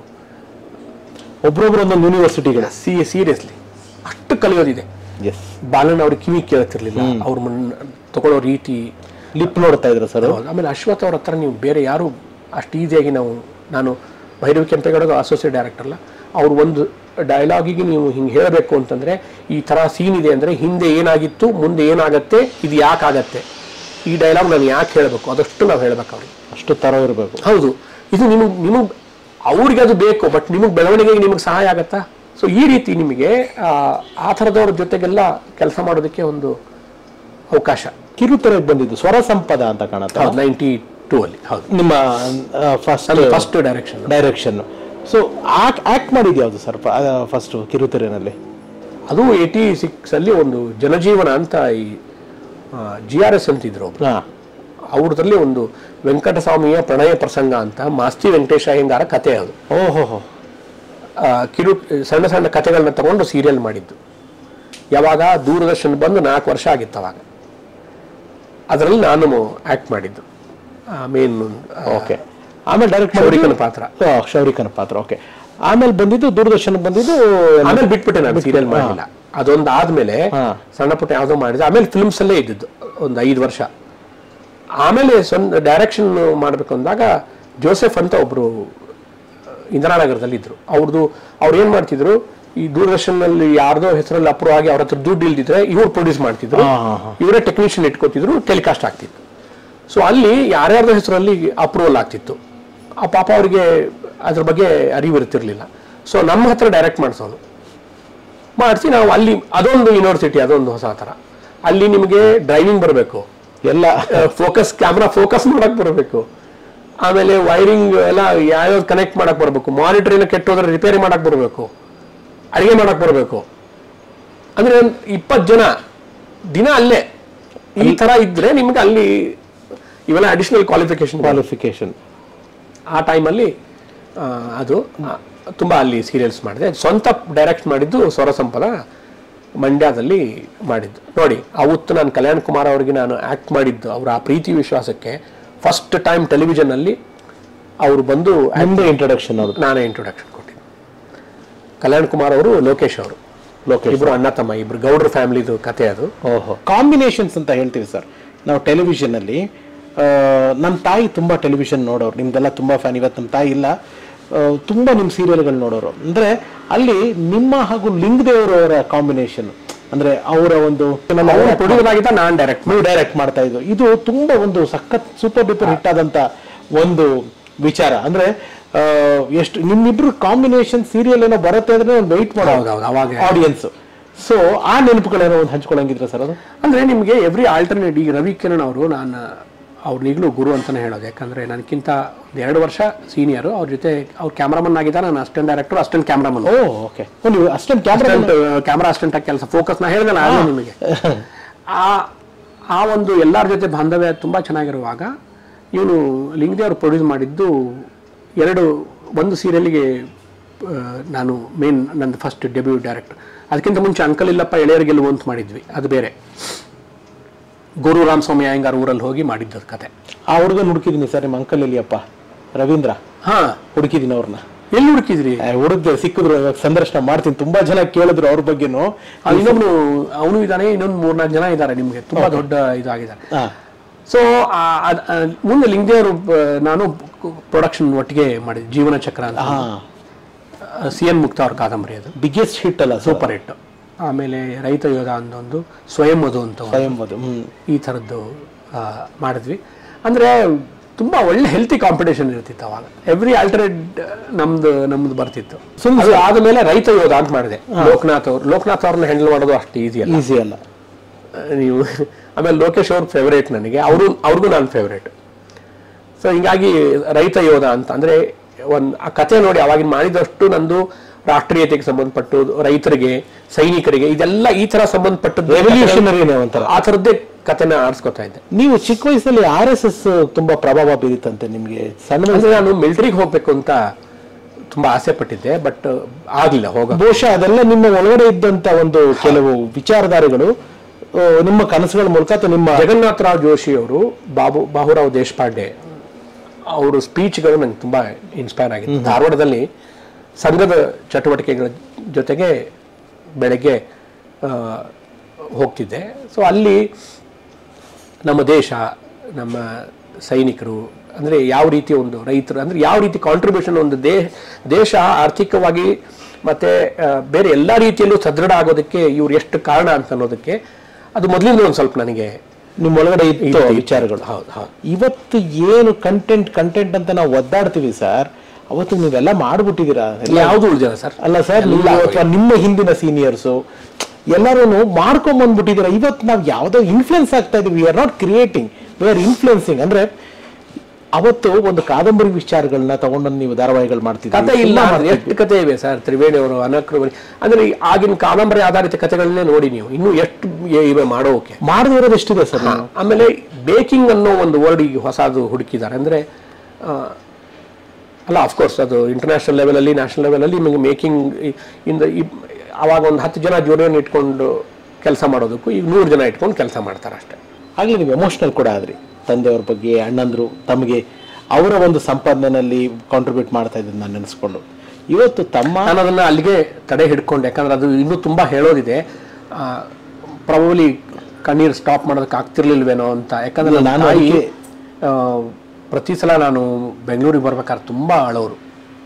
ಒಬ್ರೊಬ್ರು ಒಂದೊಂದು ಯೂನಿವರ್ಸಿಟಿಗಳು ಸಿ ಸೀರಿಯಸ್ಲಿ ಅಷ್ಟು ಕಲಿಯೋದಿದೆ ಎಸ್ ಬಾಲನ್ ಅವ್ರಿಗೆ ಕಿವಿ ಕೇಳ್ತಿರ್ಲಿಲ್ಲ ಅವ್ರ ಮನ್ ತಗೊಳ್ಳೋ ರೀತಿ ಲಿಪ್ ನೋಡ್ತಾ ಇದ್ರ ಸರ್ ಹೌದು. ಆಮೇಲೆ ಅಶ್ವಥ್ ಅವ್ರ ಹತ್ರ ನೀವು ಬೇರೆ ಯಾರು ಅಷ್ಟು ಈಸಿಯಾಗಿ ನಾವು ನಾನು ಭೈರವಿ ಕೆಂಪೇಗೌಡ ಅಸೋಸಿಯೇಟ್ ಡೈರೆಕ್ಟರ್ ಅಲ್ಲ ಅವ್ರು ಒಂದು ಡೈಲಾಗಿಗೆ ನೀವು ಹಿಂಗೆ ಹೇಳಬೇಕು ಅಂತಂದ್ರೆ ಈ ಥರ ಸೀನ್ ಇದೆ ಅಂದರೆ ಹಿಂದೆ ಏನಾಗಿತ್ತು ಮುಂದೆ ಏನಾಗತ್ತೆ ಇದು ಯಾಕಾಗತ್ತೆ ಈ ಡೈಲಾಗ್ ನಾನು ಯಾಕೆ ಹೇಳಬೇಕು ಅದಷ್ಟು ನಾವು ಹೇಳ್ಬೇಕು ಅವ್ರಿಗೆ ಅಷ್ಟು ತರ ಇರಬೇಕು ಹೌದು ಇದು ನಿಮಗೆ ನಿಮಗೆ ಅವ್ರಿಗೆ ಅದು ಬೇಕು ಬಟ್ ನಿಮಗೆ ಬೆಳವಣಿಗೆಗೆ ನಿಮಗೆ ಸಹಾಯ ಆಗತ್ತಾ ಸೊ ಈ ರೀತಿ ನಿಮಗೆ ಆ, ಆ ಥರದವ್ರ ಜೊತೆಗೆಲ್ಲ ಕೆಲಸ ಮಾಡೋದಕ್ಕೆ ಒಂದು ಅವಕಾಶ ಕಿರುತೆರೆಗೆ ಬಂದಿದ್ದು ಸ್ವರ ಸಂಪದ ಅಂತ ಕಾಣುತ್ತೆ ನೈಂಟಿ ಟೂ ಅಲ್ಲಿ ಹೌದು ನಿಮ್ಮ first first direction direction so act ಮಾಡಿದ್ದು ಯಾವುದು ಸರ್ ಫಸ್ಟ್ ಕಿರುತೆರೆನಲ್ಲಿ ಅದು ಏಯ್ಟಿ ಸಿಕ್ಸ್ ಅಲ್ಲಿ ಒಂದು ಜನಜೀವನ ಅಂತ ಈ ಜಿ ಆರ್ ಎಸ್ ಅಂತಿದ್ರು ಒಬ್ರು ಹಾ ಅವ್ರದ್ರಲ್ಲಿ ಒಂದು ವೆಂಕಟಸ್ವಾಮಿಯ ಪ್ರಣಯ ಪ್ರಸಂಗ ಅಂತ ಮಾಸ್ತಿ ವೆಂಕಟೇಶ ಅಯ್ಯಂಗಾರ ಕತೆ ಅದು ಓಹೋ ಆ, ಕಿರು ಸಣ್ಣ ಸಣ್ಣ ಕತೆಗಳನ್ನ ತಗೊಂಡು ಸೀರಿಯಲ್ ಮಾಡಿದ್ದು ಯಾವಾಗ ದೂರದರ್ಶನ ಬಂದು ನಾಲ್ಕು ವರ್ಷ ಆಗಿತ್ತು ಅವಾಗ ಅದರಲ್ಲಿ ನಾನು ಆಕ್ಟ್ ಮಾಡಿದ್ದು ಮೇನ್ ಓಕೆ ಆಮೇಲೆ ಡೈರೆಕ್ಟ್ ಶೌರಿಕನ ಪಾತ್ರ ಶೌರಿಕನ ಪಾತ್ರ ಓಕೆ ಆಮೇಲೆ ಬಂದಿದ್ದು ದೂರದರ್ಶನ ಬಂದಿದ್ದು ಆಮೇಲೆ ಬಿಟ್ಬಿಟ್ಟೆ ನಾನು ಸೀರಿಯಲ್ ಮಾಡಲಿಲ್ಲ ಅದೊಂದು ಆದ್ಮೇಲೆ ಹಾ. ಸಣ್ಣ ಪುಟ್ಟ ಯಾವುದೋ ಮಾಡಿದೆ ಆಮೇಲೆ ಫಿಲ್ಮ್ಸ್ ಅಲ್ಲೇ ಇದ್ದಿದ್ದು ಒಂದು ಐದು ವರ್ಷ ಆಮೇಲೆ ಸ್ವಂತ ಡೈರೆಕ್ಷನ್ ಮಾಡಬೇಕು ಅಂದಾಗ ಜೋಸೆಫ್ ಅಂತ ಒಬ್ರು ಇಂದಿರಾನಗರದಲ್ಲಿ ಇದ್ರು ಅವ್ರದ್ದು ಅವ್ರು ಏನ್ ಮಾಡ್ತಿದ್ರು ಈ ದೂರದರ್ಶನಲ್ಲಿ ಯಾರ್ದೋ ಹೆಸರಲ್ಲಿ ಅಪ್ರೂವ್ ಆಗಿ ಅವ್ರ ಹತ್ರ ದುಡ್ಡು ಇಲ್ದಿದ್ರೆ ಇವ್ರು ಪ್ರೊಡ್ಯೂಸ್ ಮಾಡ್ತಿದ್ರು ಹಾ, ಹಾ, ಹಾ. ಇವರೇ ಟೆಕ್ನಿಷಿಯನ್ ಇಟ್ಕೋತಿದ್ರು ಟೆಲಿಕಾಸ್ಟ್ ಆಗ್ತಿತ್ತು ಸೊ ಅಲ್ಲಿ ಯಾರ್ಯಾರ್ದೋ ಹೆಸರಲ್ಲಿ ಅಪ್ರೂವಲ್ ಆಗ್ತಿತ್ತು ಆ ಪಾಪ ಅವರಿಗೆ ಅದ್ರ ಬಗ್ಗೆ ಅರಿವು ಇರ್ತಿರ್ಲಿಲ್ಲ ಸೊ ನಮ್ಮ ಹತ್ರ ಡೈರೆಕ್ಟ್ ಮಾಡಿಸೋನು ಮಾಡಿಸಿ ನಾವು ಅಲ್ಲಿ ಅದೊಂದು ಯೂನಿವರ್ಸಿಟಿ ಅದೊಂದು ಹೊಸ ಥರ ಅಲ್ಲಿ ನಿಮಗೆ ಡ್ರೈವಿಂಗ್ ಬರಬೇಕು ಎಲ್ಲ ಫೋಕಸ್ ಕ್ಯಾಮ್ರಾ ಫೋಕಸ್ ಮಾಡಕ್ ಬರಬೇಕು ಆಮೇಲೆ ವೈರಿಂಗ್ ಎಲ್ಲ ಯಾವ್ಯಾವ್ದು ಕನೆಕ್ಟ್ ಮಾಡಕ್ ಬರಬೇಕು ಮಾನಿಟರ್ ಏನೋ ಕೆಟ್ಟೋದ್ರೆ ರಿಪೇರಿ ಮಾಡಕ್ ಬರಬೇಕು ಅಡಿಗೆ ಮಾಡಕ್ ಬರಬೇಕು ಅಂದ್ರೆ ಒಂದ್ ಇಪ್ಪತ್ತು ಜನ ದಿನ ಅಲ್ಲೇ ಈ ತರ ಇದ್ರೆ ನಿಮ್ಗೆ ಅಲ್ಲಿ ಇವೆಲ್ಲ ಅಡಿಷನಲ್ ಕ್ವಾಲಿಫಿಕೇಶನ್ ಕ್ವಾಲಿಫಿಕೇಶನ್ ಆ ಟೈಮಲ್ಲಿ ಅದು ಆ, ತುಂಬಾ ಅಲ್ಲಿ ಸೀರಿಯಲ್ಸ್ ಮಾಡಿದೆ ಸ್ವಂತ ಡೈರೆಕ್ಟ್ ಮಾಡಿದ್ದು ಸ್ವರ ಸಂಪದ ಮಂಡ್ಯದಲ್ಲಿ ಮಾಡಿದ್ದು ನೋಡಿ ಅವತ್ತು ನಾನು ಕಲ್ಯಾಣ್ ಕುಮಾರ್ ಅವರಿಗೆ ನಾನು ಆಕ್ಟ್ ಮಾಡಿದ್ದು ಅವರ ಆ ಪ್ರೀತಿ ವಿಶ್ವಾಸಕ್ಕೆ ಫಸ್ಟ್ ಟೈಮ್ ಟೆಲಿವಿಷನ್ ಅಲ್ಲಿ ಅವರು ಬಂದು ನಿಮ್ದು ಇಂಟ್ರೊಡಕ್ಷನ್ ಅವ್ರದ್ದು ನಾನೇ ಇಂಟ್ರೊಡಕ್ಷನ್ ಕೊಟ್ಟಿದ್ದೆ ಕಲ್ಯಾಣ್ ಕುಮಾರ್ ಅವರು ಲೋಕೇಶ್ ಅವರು ಲೋಕೇಶ್ ಇಬ್ರು ಅಣ್ಣ ತಮ್ಮ ಇಬ್ರು ಗೌಡ್ರ ಫ್ಯಾಮಿಲಿದು ಕತೆ ಅದು ಓಹೋ ಕಾಂಬಿನೇಷನ್ಸ್ ಅಂತ ಹೇಳ್ತೀವಿ ಸರ್ ನಾವು ಟೆಲಿವಿಷನ್ ಅಲ್ಲಿ ನಮ್ಮ ತಾಯಿ ತುಂಬಾ ಟೆಲಿವಿಷನ್ ನೋಡೋರು ನಿಮ್ದೆಲ್ಲ ತುಂಬಾ ಫ್ಯಾನ್ ಇವತ್ತು ನಮ್ಮ ತಾಯಿ ಇಲ್ಲ ಆ, ತುಂಬಾ ನಿಮ್ಮ ಸೀರಿಯಲ್ಗಳು ನೋಡೋರು ಅಂದ್ರೆ ಅಲ್ಲಿ ನಿಮ್ಮ ಹಾಗೂ ಲಿಂಗದೇವರವರ ಕಾಂಬಿನೇಷನ್ ಅಂದ್ರೆ ಅವರ ಒಂದು ಪ್ರೊಡ್ಯೂಸರ್ ಆಗಿದ್ದ ನಾನ್ ಡೈರೆಕ್ಟ್ ನೀವು ಡೈರೆಕ್ಟ್ ಮಾಡ್ತಾ ಇದ್ದು ಇದು ತುಂಬಾ ಒಂದು ಸಖತ್ ಸೂಪರ್ ಡೂಪರ್ ಹಿಟ್ ಆದಂತ ಒಂದು ವಿಚಾರ ಅಂದ್ರೆ ಆ, ಎಷ್ಟು ನಿಮ್ಮಿಬ್ರು ಕಾಂಬಿನೇಷನ್ ಸೀರಿಯಲ್ ಏನೋ ಬರುತ್ತೆ ಅಂದ್ರೆ ಒಂದು ವೆಯ್ಟ್ ಮಾಡೋ ಹೌದೌದು, ಅವಾಗ- ಆಡಿಯನ್ಸ್ ಸೊ ಆ ನೆನಪುಗಳೇನೋ ಒಂದು ಹಂಚ್ಕೊಳಂಗಿದ್ರೆ ಸರ್ ಅದು ಅಂದ್ರೆ ನಿಮಗೆ ಎವ್ರಿ ಆಲ್ಟರ್ನೇಟ್ ಈಗ ರವಿ ಕಿರಣ್ ಅವರು ನಾನು ಅವ್ರು ಈಗಲೂ ಗುರು ಅಂತಾನೆ ಹೇಳೋದು ಯಾಕಂದ್ರೆ ನನಗಿಂತ ಒಂದು ಎರಡು ವರ್ಷ ಸೀನಿಯರು ಅವ್ರ ಜೊತೆ ಅವ್ರು ಕ್ಯಾಮ್ರಾಮನ್ ಆಗಿದ್ದ ನಾನು assistant director assistant cameraman oh okay ನೀವು ಅಷ್ಟೊಂದು ಕ್ಯಾಮ್ರಾ ಕ್ಯಾಮ್ರಾ ಅಸಿಸ್ಟೆಂಟ್ ಆಗಿ ಕೆಲಸ ಫೋಕಸ್ ನಾ ಹೇಳಿದೆ ನಾನು ನಿಮಗೆ ಆ ಆ ಒಂದು ಎಲ್ಲರ ಜೊತೆ ಬಾಂಧವ್ಯ ತುಂಬ ಚೆನ್ನಾಗಿರುವಾಗ ಇವನು ಲಿಂಗದೇವ್ರು ಪ್ರೊಡ್ಯೂಸ್ ಮಾಡಿದ್ದು ಎರಡು ಒಂದು ಸೀರಿಯಲ್ಗೆ ನಾನು ಮೇನ್ ನಂದು ಫಸ್ಟ್ ಡೆಬ್ಯೂ ಡೈರೆಕ್ಟರ್ ಅದಕ್ಕಿಂತ ಮುಂಚೆ ಅಂಕಲ್ ಇಲ್ಲಪ್ಪ ಎಳೆಯರ್ ಗೆಲುವು ಅಂತ ಮಾಡಿದ್ವಿ ಅದು ಬೇರೆ ಗುರು ರಾಮಸ್ವಾಮಿ ಅಯ್ಯಂಗಾರ್ ಊರಲ್ಲಿ ಹೋಗಿ ಮಾಡಿದ್ದು ಅದು ಕತೆ ಆ ಹುಡುಗನ ಹುಡುಕಿದೀನಿ ಸರ್ ನಿಮ್ಮ ಅಂಕಲ್ ಎಲ್ಲಿಯಪ್ಪ ರವೀಂದ್ರ ಹಾ ಹುಡುಕಿದೀನಿ ಅವ್ರನ್ನ ಎಲ್ಲಿ ಹುಡುಕಿದ್ರಿ ಹುಡುಕ್ದೆ ಸಿಕ್ಕಿದ್ರು ಇವಾಗ ಸಂದರ್ಶನ ಮಾಡ್ತೀನಿ ತುಂಬಾ ಜನ ಕೇಳಿದ್ರು ಅವ್ರ ಬಗ್ಗೆನು ಇನ್ನೊಬ್ನು ಅವನು ಇದ್ದಾನೆ ಇನ್ನೊಂದು ಮೂರ್ನಾಲ್ಕು ಜನ ಇದ್ದಾರೆ ನಿಮಗೆ ತುಂಬಾ ದೊಡ್ಡ ಇದಾಗಿದ್ದಾರೆ ಹಾ ಸೊ ಮುಂದೆ ಲಿಂಗದೇವರು ನಾನು ಪ್ರೊಡಕ್ಷನ್ ಒಟ್ಟಿಗೆ ಮಾಡಿದ್ದೆ ಜೀವನ ಚಕ್ರ ಅಂತ ಹಾ ಸಿ ಎನ್ ಮುಕ್ತ ಅವ್ರ ಕಾದಂಬರಿ ಅದು ಬಿಗ್ಗೆಸ್ಟ್ ಹಿಟ್ ಅಲ್ಲ ಸೂಪರ್ ಸೂಪರ್ ಹಿಟ್ ಆಮೇಲೆ ರೈತ ಯೋಧ ಅಂತ ಒಂದು ಸ್ವಯಂ ಮಧು ಅಂತ ಒಂದು ಎಂಬುದು ಹ್ಮ್ ಈ ಥರದ್ದು ಆ, ಮಾಡಿದ್ವಿ ಅಂದರೆ ತುಂಬ ಒಳ್ಳೆ ಹೆಲ್ತಿ ಕಾಂಪಿಟೇಷನ್ ಇರ್ತಿತ್ತು ಅವಾಗ ಎವ್ರಿ ಆಲ್ಟರ್ನೇಟ್ ನಮ್ದು ನಮ್ದು ಬರ್ತಿತ್ತು ಅದು ಆದಮೇಲೆ ರೈತ ಯೋಧ ಅಂತ ಮಾಡಿದೆ ಲೋಕನಾಥ್ ಅವ್ರು ಲೋಕನಾಥ್ ಅವ್ರನ್ನ ಹ್ಯಾಂಡಲ್ ಮಾಡೋದು ಅಷ್ಟು ಈಸಿ ಅಲ್ಲ ಈಸಿ ಅಲ್ಲ ನೀವು ಆಮೇಲೆ ಲೋಕೇಶ್ ಅವ್ರ ಫೇವ್ರೇಟ್ ನನಗೆ ಅವರು ಅವ್ರಿಗೂ ನಾನು ಫೇವ್ರೇಟ್ ಸೊ ಹಿಂಗಾಗಿ ರೈತ ಯೋಧ ಅಂತ ಅಂದ್ರೆ ಒಂದು ಆ ಕತೆ ನೋಡಿ ಅವಾಗಿನ ಮಾಡಿದಷ್ಟು ನಂದು ರಾಷ್ಟ್ರೀಯತೆಗೆ ಸಂಬಂಧಪಟ್ಟು ರೈತರಿಗೆ ಸೈನಿಕರಿಗೆ ಇದೆಲ್ಲ ಈ ತರ ಸಂಬಂಧಪಟ್ಟದ್ದು ರೆವಲ್ಯೂಷನರಿನೇ ಒಂಥರ ಆ ಥರದ್ದೇ ಕತೆನ ಆರಿಸ್ಕೊತಾ ಇದ್ದೆ ನೀವು ಚಿಕ್ಕ ವಯಸ್ಸಲ್ಲಿ ಆರ್ ಎಸ್ ಎಸ್ ತುಂಬಾ ಪ್ರಭಾವ ಬೀರಿತಂತೆ ನಿಮ್ಗೆ ಸಣ್ಣ ವಯಸ್ಸು- ಅಂದ್ರೆ ನಾನು ಮಿಲಿಟರಿಗೆ ಹೋಗ್ಬೇಕು ಅಂತ ತುಂಬಾ ಆಸೆ ಪಟ್ಟಿದ್ದೆ ಬಟ್ ಆಗ್ಲಿಲ್ಲ ಹೋಗ ಬಹುಶಃ ಅದೆಲ್ಲ ನಿಮ್ಮ ಒಳಗಡೆ ಇದ್ದಂತ ಒಂದು ಕೆಲವು ವಿಚಾರಧಾರೆಗಳು ಆ, ನಿಮ್ಮ ಕನಸುಗಳ ಮೂಲಕ ಅಥವಾ ನಿಮ್ಮ ಜಗನ್ನಾಥರಾವ್ ಜೋಶಿ ಅವರು ಬಾಬು ಬಾಹುರಾವ್ ದೇಶಪಾಂಡೆ ಅವರು ಸ್ಪೀಚ್ಗಳು ನಂಗೆ ತುಂಬ ಇನ್ಸ್ಪೈರ್ ಆಗಿದೆ ಧಾರವಾಡದಲ್ಲಿ ಸಂಘದ ಚಟುವಟಿಕೆಗಳ ಜೊತೆಗೆ ಬೆಳಗ್ಗೆ ಆ, ಹೋಗ್ತಿದ್ದೆ ಸೊ ಅಲ್ಲಿ ನಮ್ಮ ದೇಶ ನಮ್ಮ ಸೈನಿಕರು ಅಂದರೆ ಯಾವ ರೀತಿ ಒಂದು ರೈತರು ಅಂದರೆ ಯಾವ ರೀತಿ ಕಾಂಟ್ರಿಬ್ಯೂಷನ್ ಒಂದು ದೇ ದೇಶ ಆರ್ಥಿಕವಾಗಿ ಮತ್ತು ಬೇರೆ ಎಲ್ಲ ರೀತಿಯಲ್ಲೂ ಸದೃಢ ಆಗೋದಕ್ಕೆ ಇವ್ರು ಎಷ್ಟು ಕಾರಣ ಅಂತ ಅನ್ನೋದಕ್ಕೆ ಅದು ಮೊದಲಿಂದ ಒಂದು ಸ್ವಲ್ಪ ನನಗೆ ನಿಮ್ಮ ಒಳಗಡೆ ಇತ್ತು ಆ ವಿಚಾರಗಳು ಹೌದು ಹೌದು ಇವತ್ತು ಏನು ಕಂಟೆಂಟ್ ಕಂಟೆಂಟ್ ಅಂತ ನಾವು ಒದ್ದಾಡ್ತೀವಿ ಸರ್ ಅವತ್ತು ನೀವೆಲ್ಲ ಮಾಡ್ಬಿಟ್ಟಿದ್ದೀರಾ ಎಲ್ಲ- ಯಾವುದು ಉಳಿದಿಲ್ಲ ಸರ್ ಅಲ್ಲ ಸರ್ ನೀವು ಅಥವಾ ನಿಮ್ಮ ಹಿಂದಿನ ಸೀನಿಯರ್ಸು ಎಲ್ಲರೂ ಮಾಡ್ಕೊಂಡ್ ಬಂದ್ಬಿಟ್ಟಿದ್ದೀರಾ ಇವತ್ತು ನಾವು ಯಾವುದೋ ಇನ್ಫ್ಲುಯೆನ್ಸ್ ಆಗ್ತಾ ಇದೀವಿ we are not creating we are influencing ಅಂದ್ರೆ ಅವತ್ತು ಒಂದು ಕಾದಂಬರಿ ವಿಚಾರಗಳನ್ನ ತಗೊಂಡು ನೀವು ಧಾರಾವಾಹಿಗಳು ಮಾಡ್ತಿದ್ವಿ ಕತೆ ಇಲ್ಲ ಎಷ್ಟು ಕತೆ ಇವೆ ಸರ್ ತ್ರಿವೇಣಿ ಅವರು ಅನಕ್ರಮಣಿ ಅಂದ್ರೆ ಈ ಆಗಿನ ಕಾದಂಬರಿ ಆಧಾರಿತ ಕಥೆಗಳನ್ನೇ ನೋಡಿ ನೀವು ಇನ್ನು ಎಷ್ಟು ಇ- ಇವೆ ಮಾಡೋಕೆ ಮಾಡದಿರೋದು ಎಷ್ಟಿದೆ ಸರ್ ನಾವು ಆಮೇಲೆ ಬೇಕಿಂಗ್ ಅನ್ನೋ ಒಂದು ವರ್ಡ್ ಈಗ ಹೊಸದು ಹುಡುಕಿದ್ದಾರೆ ಅಂದ್ರೆ ಆ, ಅಲ್ಲ ಅಫ್ಕೋರ್ಸ್ ಅದು ಇಂಟರ್ನ್ಯಾಷನಲ್ ಲೆವೆಲಲ್ಲಿ ನ್ಯಾಷನಲ್ ಲೆವೆಲಲ್ಲಿ ನಿಮಗೆ ಮೇಕಿಂಗ್ ಇಂದ ಈ- ಅವಾಗ ಒಂದು ಹತ್ತು ಜನ ಜೂನಿಯರ್ನ ಇಟ್ಕೊಂಡು ಕೆಲಸ ಮಾಡೋದಕ್ಕೂ ಈಗ ನೂರು ಜನ ಇಟ್ಕೊಂಡು ಕೆಲಸ ಮಾಡ್ತಾರೆ ಅಷ್ಟೇ ಆಗ್ಲೇ ನೀವು ಎಮೋಷನಲ್ ಕೂಡ ಆದ್ರಿ ತಂದೆಯವ್ರ ಬಗ್ಗೆ ಅಣ್ಣಂದ್ರು ತಮಗೆ ಅವರ ಒಂದು ಸಂಪಾದನೆಯಲ್ಲಿ ಕಾಂಟ್ರಿಬ್ಯೂಟ್ ಮಾಡ್ತಾ ಇದ್ದದ್ದು ನಾನು ನೆನೆಸ್ಕೊಂಡು ಇವತ್ತು ತಮ್ಮ ನಾನು ಅದನ್ನ ಅಲ್ಲಿಗೆ ತಡೆ ಹಿಡ್ಕೊಂಡೆ ಯಾಕಂದ್ರೆ ಅದು ಇನ್ನೂ ತುಂಬಾ ಹೇಳೋದಿದೆ ಪ್ರಾಬಲಿ ಕಣ್ಣೀರು ಸ್ಟಾಪ್ ಮಾಡೋದಕ್ಕೆ ಆಗ್ತಿರ್ಲಿಲ್ವೇನೋ ಅಂತ ಯಾಕಂದ್ರೆ ನನ್ನ ನಾನು ತಾಯಿ ಅದಕ್ಕೆ- ಆ, ಪ್ರತಿ ಸಲ ನಾನು ಬೆಂಗಳೂರಿಗೆ ಬರ್ಬೇಕಾದ್ರೆ ತುಂಬಾ ಅಳೋರು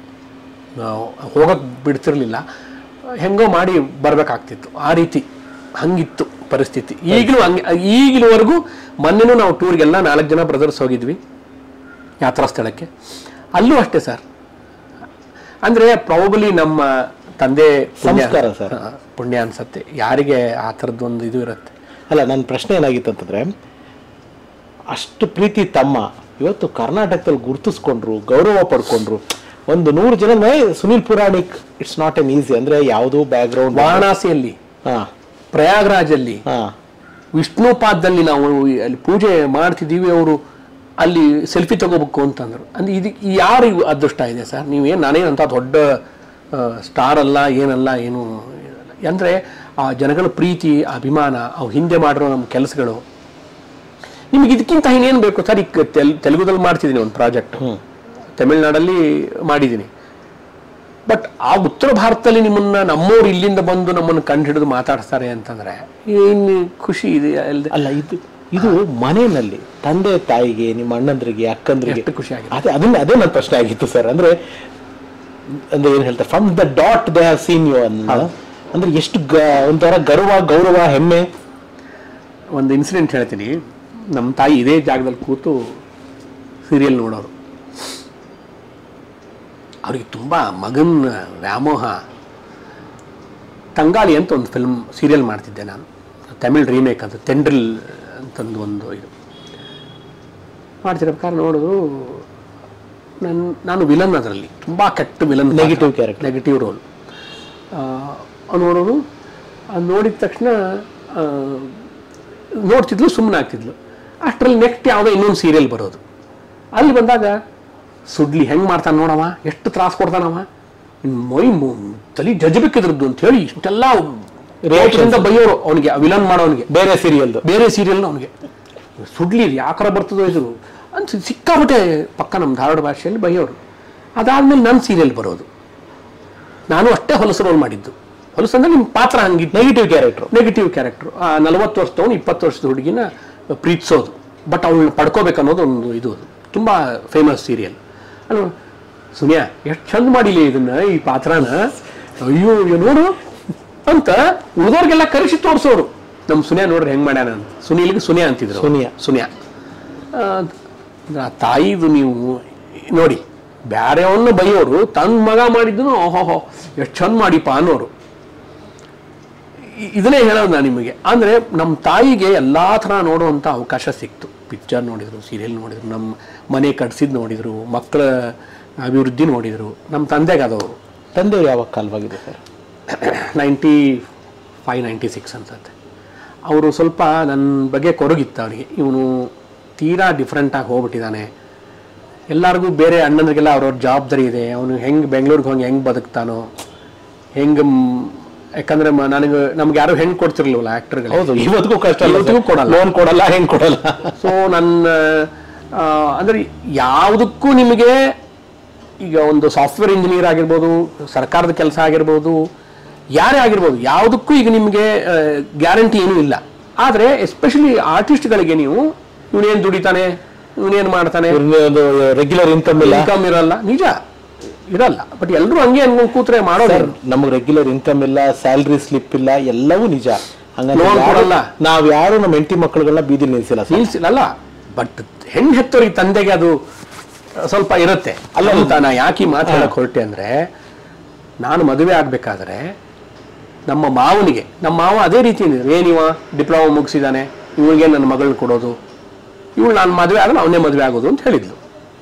ಹೋಗಕ್ಕೆ ಬಿಡ್ತಿರ್ಲಿಲ್ಲ ಹೆಂಗೋ ಮಾಡಿ ಬರ್ಬೇಕಾಗ್ತಿತ್ತು ಆ ರೀತಿ ಹಂಗಿತ್ತು ಪರಿಸ್ಥಿತಿ ಈಗಲೂ ಹಂಗೆ ಈಗಿನವರೆಗೂ ಮೊನ್ನೆನೂ ನಾವು ಟೂರ್ಗೆಲ್ಲ ನಾಲ್ಕು ಜನ ಬ್ರದರ್ಸ್ ಹೋಗಿದ್ವಿ ಯಾತ್ರಾ ಸ್ಥಳಕ್ಕೆ ಅಲ್ಲೂ ಅಷ್ಟೇ ಸರ್ ಅಂದ್ರೆ ಪ್ರಾಬಲಿ ನಮ್ಮ ತಂದೆ ಪುಣ್ಯ- ಸಂಸ್ಕಾರ ಸರ್. ಹಾ, ಪುಣ್ಯ ಅನ್ಸತ್ತೆ ಯಾರಿಗೆ ಆ ಥರದ್ದು ಒಂದು ಇದು ಇರುತ್ತೆ ಅಲ್ಲ ನನ್ನ ಪ್ರಶ್ನೆ ಏನಾಗಿತ್ತು ಅಂತಂದ್ರೆ ಅಷ್ಟು ಪ್ರೀತಿ ತಮ್ಮ ಇವತ್ತು ಕರ್ನಾಟಕದಲ್ಲಿ ಗುರುತಿಸ್ಕೊಂಡ್ರು ಗೌರವ ಪಡ್ಕೊಂಡ್ರು ಒಂದು ನೂರು ಜನ Sunil Puranik it's not an easy ಅಂದ್ರೆ ಯಾವುದೋ ಬ್ಯಾಕ್ ಗ್ರೌಂಡ್ ವಾರಣಾಸಿಯಲ್ಲಿ ಹಾ ಪ್ರಯಾಗ್ರಾಜಲ್ಲಿ ಹಾ ವಿಷ್ಣುಪಾದದಲ್ಲಿ ನಾವು ಅಲ್ಲಿ ಪೂಜೆ ಮಾಡ್ತಿದ್ದೀವಿ ಅವರು ಅಲ್ಲಿ ಸೆಲ್ಫಿ ತಗೋಬೇಕು ಅಂತಂದ್ರು ಅಂದ್ರೆ ಇದು ಯಾರು ಇವು ಅದೃಷ್ಟ ಇದೆ ಸರ್ ನೀವೇನು ನಾನೇನಂತ ದೊಡ್ಡ ಸ್ಟಾರ್ ಅಲ್ಲ ಏನಲ್ಲ ಏನು ಅಂದರೆ ಆ ಜನಗಳ ಪ್ರೀತಿ ಅಭಿಮಾನ ಅವು ಹಿಂದೆ ಮಾಡಿರೋ ನಮ್ಮ ಕೆಲಸಗಳು ನಿಮಗೆ ಇದಕ್ಕಿಂತ ಇನ್ನೇನು ಬೇಕು ಸರ್ ಈಗ ತೆಲ್ ತೆಲುಗುದಲ್ಲಿ ಮಾಡ್ತಿದ್ದೀನಿ ಒಂದು ಪ್ರಾಜೆಕ್ಟ್ ತಮಿಳ್ನಾಡಲ್ಲಿ ಮಾಡಿದ್ದೀನಿ ಬಟ್ ಆ ಉತ್ತರ ಭಾರತದಲ್ಲಿ ನಿಮ್ಮನ್ನ ನಮ್ಮವ್ರು ಇಲ್ಲಿಂದ ಬಂದು ನಮ್ಮನ್ನು ಕಂಡು ಹಿಡಿದು ಮಾತಾಡ್ತಾರೆ ಅಂತಂದ್ರೆ ಇನ್ನು ಖುಷಿ ಇದೆ ಅಲ್ದೆ ಅಲ್ಲ ಇದು ಇದು ಮನೆಯಲ್ಲಿ ತಂದೆ ತಾಯಿಗೆ ನಿಮ್ಮ ಅಣ್ಣಂದ್ರಿಗೆ ಅಕ್ಕಂದ್ರಿಗೆ ಎಷ್ಟು ಖುಷಿ ಆಗಿದೆ. ಅದೇ ಅದನ್ನ ಅದೇ ನನ್ನ ಪ್ರಶ್ನೆ ಆಗಿತ್ತು ಸರ್ ಅಂದ್ರೆ ಅಂದ್ರೆ ಏನ್ ಹೇಳ್ತಾರೆ from the dot they have seen you ಅನ್ನ ಅಂದ್ರೆ ಎಷ್ಟು ಗ- ಒಂಥರ ಗರ್ವ ಗೌರವ ಹೆಮ್ಮೆ ಒಂದು ಇನ್ಸಿಡೆಂಟ್ ಹೇಳ್ತೀನಿ ನಮ್ಮ ತಾಯಿ ಇದೇ ಜಾಗದಲ್ಲಿ ಕೂತು ಸೀರಿಯಲ್ ನೋಡೋರು ಅವ್ರಿಗೆ ತುಂಬ ಮಗನ ವ್ಯಾಮೋಹ ತಂಗಾಳಿ ಅಂತ ಒಂದು ಫಿಲ್ಮ್ ಸೀರಿಯಲ್ ಮಾಡ್ತಿದ್ದೆ ನಾನು ತಮಿಳ್ ರೀಮೇಕ್ ಅದು ತೆಂಡ್ರಿಲ್ ಅಂತಂದು ಒಂದು ಇದು ಮಾಡ್ತಿರ್ಬೇಕಾದ್ರೆ ನೋಡಿದ್ರು ನನ್ನ ನಾನು ವಿಲನ್ ಅದರಲ್ಲಿ ತುಂಬ ಕೆಟ್ಟ villain Negative character. Negative role ನೋಡೋರು ಅದು ನೋಡಿದ ತಕ್ಷಣ ಆ, ನೋಡ್ತಿದ್ಲು ಸುಮ್ಮನೆ ಆಗ್ತಿದ್ಲು ಅಷ್ಟರಲ್ಲಿ ನೆಕ್ಸ್ಟ್ ಯಾವುದೋ ಇನ್ನೊಂದು ಸೀರಿಯಲ್ ಬರೋದು ಅಲ್ಲಿ ಬಂದಾಗ ಸುಡ್ಲಿ ಹೆಂಗೆ ಮಾಡ್ತಾನೆ ನೋಡವ ಎಷ್ಟು ತ್ರಾಸ ಕೊಡ್ತಾನವ ಇನ್ ಮೈ ಮು- ತಲೆ ಜಜ್ಬೇಕಿದ್ರದ್ದು ಅಂತ ಹೇಳಿ ಇಷ್ಟೆಲ್ಲ ರೇಷನ್ದ ಬೈಯೋರು ಅವನಿಗೆ ವಿಲನ್ ಮಾಡೋನಿಗೆ ಬೇರೆ ಸೀರಿಯಲ್ ಬೇರೆ ಸೀರಿಯಲ್ ಅವನಿಗೆ ಸುಡ್ಲಿ ಇದು ಯಾಕರ ಬರ್ತದೋ ಇದು ಅಂತ ಸಿಕ್ಕಾಪಟ್ಟೆ ಪಕ್ಕ ನಮ್ಮ ಧಾರವಾಡ ಭಾಷೆಯಲ್ಲಿ ಬೈಯೋರು ಅದಾದ್ಮೇಲೆ ನನ್ನ ಸೀರಿಯಲ್ ಬರೋದು ನಾನು ಅಷ್ಟೇ ಹೊಲಸು ರೋಲ್ ಮಾಡಿದ್ದು ಹೊಲಸು ಅಂದ್ರೆ ನಿಮ್ಮ ಪಾತ್ರ ಹಂಗಿತ್ತು ನೆಗೆಟಿವ್ ಕ್ಯಾರೆಕ್ಟರ್ ನೆಗೆಟಿವ್ ಕ್ಯಾರೆಕ್ಟರ್ ನಲವತ್ತು ವರ್ಷದವನು ಇಪ್ಪತ್ತು ವರ್ಷದ ಹುಡುಗಿನ ಪ್ರೀತಿಸೋದು ಬಟ್ ಅವಳನ್ನ ಪಡ್ಕೋಬೇಕನ್ನೋದು ಒಂದು ಇದು ತುಂಬ ಫೇಮಸ್ ಸೀರಿಯಲ್ ಅಲ್ವ ಸುನಿಯಾ ಎಷ್ಟು ಚಂದ ಮಾಡಿಲಿ ಇದನ್ನ ಈ ಪಾತ್ರನ ಅಯ್ಯೋ ಅಯ್ಯೋ ನೋಡು ಅಂತ ಉಳಿದವ್ರಿಗೆಲ್ಲ ಕರೆಸಿ ತೋರಿಸೋರು ನಮ್ಮ ಸುನಿಯಾ ನೋಡ್ರಿ ಹೆಂಗ್ ಮಾಡ್ಯಾನ ಅಂತ ಸುನೀಲ್ಗೆ ಸುನಿಯಾ ಅಂತಿದ್ರು ಸುನಿಯಾ. ಸುನಿಯಾ ಆ, ಅಂದ್ರೆ ಆ ತಾಯಿದು ನೀವು ನೋಡಿ ಬ್ಯಾರೆಯವನ್ನ ಬೈಯೋರು ತನ್ನ ಮಗ ಮಾಡಿದ್ದನು ಓಹೋಹೋ ಎಷ್ಟು ಚಂದ ಮಾಡಿಪ್ಪ ಅನ್ನೋರು ಇ- ಇದನ್ನೇ ಹೇಳೋದು ನಾನು ನಿಮಗೆ ಅಂದರೆ ನಮ್ಮ ತಾಯಿಗೆ ಎಲ್ಲ ಥರ ನೋಡುವಂಥ ಅವಕಾಶ ಸಿಕ್ತು ಪಿಕ್ಚರ್ ನೋಡಿದರು ಸೀರಿಯಲ್ ನೋಡಿದರು ನಮ್ಮ ಮನೆ ಕಟ್ಸಿದ್ದು ನೋಡಿದರು ಮಕ್ಕಳ ಅಭಿವೃದ್ಧಿ ನೋಡಿದರು ನಮ್ಮ ತಂದೆಗೆ ಅದವರು ತಂದೆ ಯಾವಾಗ ಕಾಲವಾಗಿದೆ sir ninety five ninety six ಅನ್ಸುತ್ತೆ ಅವರು ಸ್ವಲ್ಪ ನನ್ನ ಬಗ್ಗೆ ಕೊರಗಿತ್ತು ಅವರಿಗೆ ಇವನು ತೀರಾ ಡಿಫ್ರೆಂಟಾಗಿ ಹೋಗ್ಬಿಟ್ಟಿದ್ದಾನೆ ಎಲ್ಲರಿಗೂ ಬೇರೆ ಅಣ್ಣಂದ್ರಿಗೆಲ್ಲ ಅವ್ರವ್ರ ಜವಾಬ್ದಾರಿ ಇದೆ ಅವನು ಹೆಂಗೆ ಬೆಂಗಳೂರಿಗೆ ಹೋಗಿ ಹೆಂಗೆ ಬದುಕ್ತಾನೋ ಹೆಂಗೆ ಯಾಕಂದ್ರೆ ಮ- ನನಗೆ ನಮ್ಗೆ ಯಾರು ಹೆಣ್ಣು ಕೊಡ್ತಿರ್ಲಿಲ್ವಲ್ಲ ಆ್ಯಕ್ಟರ್ಗಳು ಹೌದು ಇವತ್ತಿಗೂ ಕಷ್ಟ ಇವತ್ತಿಗೂ ಕೊಡಲ್ಲ. ಲೋನ್ ಕೊಡಲ್ಲ ಹೆಂಗ್ ಕೊಡಲ್ಲ ಸೊ ನನ್ನ ಆ, ಅಂದ್ರೆ ಯಾವುದಕ್ಕೂ ನಿಮಗೆ ಈಗ ಒಂದು ಸಾಫ್ಟ್ವೇರ್ ಇಂಜಿನಿಯರ್ ಆಗಿರ್ಬೋದು ಸರ್ಕಾರದ ಕೆಲಸ ಆಗಿರ್ಬೋದು ಯಾರೇ ಆಗಿರ್ಬೋದು ಯಾವುದಕ್ಕೂ ಈಗ ನಿಮಗೆ ಗ್ಯಾರಂಟಿ ಏನೂ ಇಲ್ಲ ಆದರೆ ಎಸ್ಪೆಷಲಿ ಆರ್ಟಿಸ್ಟ್ಗಳಿಗೆ ನೀವು ಇವನೇನು ದುಡಿತಾನೆ ಇವನೇನು ಮಾಡ್ತಾನೆ ಇವ್ರಿಗೆ ಒಂದು ರೆಗ್ಯುಲರ್ ಇನ್ಕಮ್ ಇಲ್ಲ ಇನ್ಕಮ್ ಇರಲ್ಲ ನಿಜ ಇರಲ್ಲ ಬಟ್ ಎಲ್ಲರೂ ಹಂಗೆ ಅನ್ಕೊಂಡು ಕೂತ್ರೆ ಮಾಡೋದು ಸರ್ ನಮ್ಗೆ ರೆಗ್ಯುಲರ್ ಇನ್ಕಮ್ ಇಲ್ಲ ಸ್ಯಾಲ್ರಿ ಸ್ಲಿಪ್ ಇಲ್ಲ ಎಲ್ಲವೂ ನಿಜ ಹಂಗಂದ್ರೆ Loan ಯಾರು- ಕೊಡಲ್ಲ. ನಾವ್ ಯಾರು ನಮ್ಮ ಹೆಂಡತಿ ಮಕ್ಕಳುಗಳನ್ನ ಬೀದಿಲಿ ನಿಲ್ಸಿಲ್ಲ ಸರ್ ನಿಲ್ಸಿಲ್ಲ ಬಟ್ ಹೆಣ್ಣು ಹೆತ್ತೋರಿಗೆ ತಂದೆಗೆ ಅದು ಸ್ವಲ್ಪ ಇರುತ್ತೆ ಅಲ್ಲ ಅಂತ ನಾ ಯಾಕೆ ಈ ಮಾತು ಹೇಳಕ್ ಹೊರಟೆ ಅಂದ್ರೆ ನಾನು ಮದುವೆ ಆಗ್ಬೇಕಾದ್ರೆ ನಮ್ಮ ಮಾವನಿಗೆ ನಮ್ಮ ಮಾವ ಅದೇ ರೀತಿ ಏನಿವ ಡಿಪ್ಲೊಮಾ ಮುಗಿಸಿದಾನೆ ಇವಳಿಗೆ ನನ್ನ ಮಗಳನ್ನ ಕೊಡೋದು ಇವಳು ನಾನು ಮದುವೆ ಆದ್ರೆ ಅವನೇ ಮದುವೆ ಆಗೋದು ಅಂತ ಹೇಳಿದ್ಲು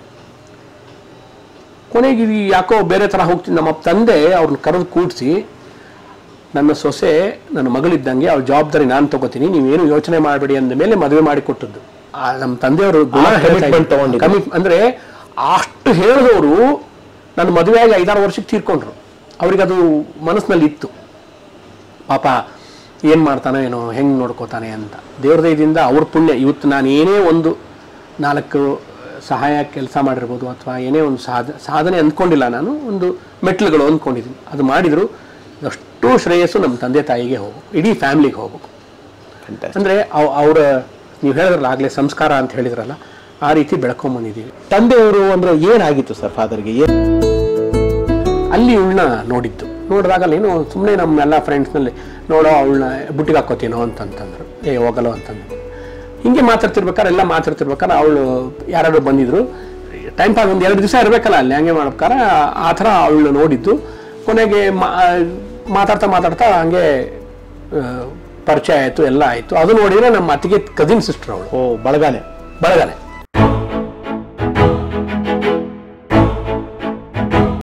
ಕೊನೆಗೆ ಇದು ಯಾಕೋ ಬೇರೆ ಥರ ಹೋಗ್ತೀನಿ ನಮ್ಮ ತಂದೆ ಅವ್ರನ್ನ ಕರೆದು ಕೂಡಿಸಿ ನನ್ನ ಸೊಸೆ ನನ್ನ ಮಗಳಿದ್ದಂಗೆ ಅವ್ರ ಜವಾಬ್ದಾರಿ ನಾನು ತಗೋತೀನಿ ನೀವೇನು ಯೋಚನೆ ಮಾಡಬೇಡಿ ಅಂದ ಮೇಲೆ ಮದುವೆ ಮಾಡಿ ಕೊಟ್ಟದ್ದು ಆ ನಮ್ಮ ತಂದೆಯವರು ಗುಣ ಆ commitment ತಗೊಂಡಿದ್ದು. ಕಮಿಟ್ ಅಂದ್ರೆ ಅಷ್ಟು ಹೇಳಿದವರು ನನ್ನ ಮದುವೆಯಾಗಿ ಐದಾರು ವರ್ಷಕ್ಕೆ ತೀರ್ಕೊಂಡ್ರು ಅವ್ರಿಗೆ ಅದು ಮನಸ್ಸಿನಲ್ಲಿ ಇತ್ತು ಪಾಪ ಏನು ಮಾಡ್ತಾನೋ ಏನೋ ಹೆಂಗೆ ನೋಡ್ಕೋತಾನೆ ಅಂತ ದೇವ್ರ ದಯದಿಂದ ಅವ್ರ ಪುಣ್ಯ ಇವತ್ತು ನಾನು ಏನೇ ಒಂದು ನಾಲ್ಕು ಸಹಾಯ ಕೆಲಸ ಮಾಡಿರ್ಬೋದು ಅಥವಾ ಏನೇ ಒಂದು ಸಾಧ ಸಾಧನೆ ಅಂದ್ಕೊಂಡಿಲ್ಲ ನಾನು ಒಂದು ಮೆಟ್ಲುಗಳು ಅಂದ್ಕೊಂಡಿದ್ದೀನಿ ಅದು ಮಾಡಿದ್ರು ಅಷ್ಟು ಶ್ರೇಯಸ್ಸು ನಮ್ಮ ತಂದೆ ತಾಯಿಗೆ ಹೋಗ್ಬೇಕು ಇಡೀ ಫ್ಯಾಮ್ಲಿಗೆ ಹೋಗ್ಬೇಕು ಅಂದರೆ ಅವರ ನೀವು ಹೇಳಿದ್ರಲ್ಲ ಆಗಲೇ ಸಂಸ್ಕಾರ ಅಂತ ಹೇಳಿದ್ರಲ್ಲ ಆ ರೀತಿ ಬೆಳ್ಕೊಂಬಂದಿದ್ದೀವಿ ತಂದೆಯವರು ಅಂದ್ರೆ ಏನಾಗಿತ್ತು ಸರ್ ಫಾದರ್ಗೆ ಏನ್ ಅಲ್ಲಿ ಇವಳನ್ನ ನೋಡಿದ್ದು ನೋಡಿದಾಗ ಏನೋ ಸುಮ್ಮನೆ ನಮ್ಮೆಲ್ಲ ಫ್ರೆಂಡ್ಸ್ನಲ್ಲಿ ನೋಡೋ ಅವಳನ್ನ ಬುಟ್ಟಿಗೆ ಹಾಕೋತೀನೋ ಅಂತಂತಂದ್ರು ಏ ಹೋಗಲ್ಲೋ ಅಂತಂದ್ರು ಹಿಂಗೆ ಮಾತಾಡ್ತಿರ್ಬೇಕಾದ್ರೆ ಎಲ್ಲ ಮಾತಾಡ್ತಿರ್ಬೇಕಾದ್ರೆ ಅವಳು ಯಾರಾದ್ರು ಬಂದಿದ್ರು ಟೈಮ್ ಪಾಸ್ ಒಂದು ಎರಡು ದಿವಸ ಇರಬೇಕಲ್ಲ ಅಲ್ಲಿ ಹಂಗೆ ಮಾಡ್ಬೇಕಾರೆ ಆ ಥರ ಅವಳು ನೋಡಿದ್ದು ಕೊನೆಗೆ ಮಾ- ಮಾತಾಡ್ತಾ ಮಾತಾಡ್ತಾ ಹಂಗೆ ಆ, ಪರಿಚಯ ಆಯಿತು ಎಲ್ಲ ಆಯಿತು ಅದು ನೋಡಿದ್ರೆ ನಮ್ಮ ಅತ್ತಿಗೆ ಕಸಿನ್ ಸಿಸ್ಟರ್ ಅವಳು ಓ ಬಳಗಾನೆ ಬಳಗನೆ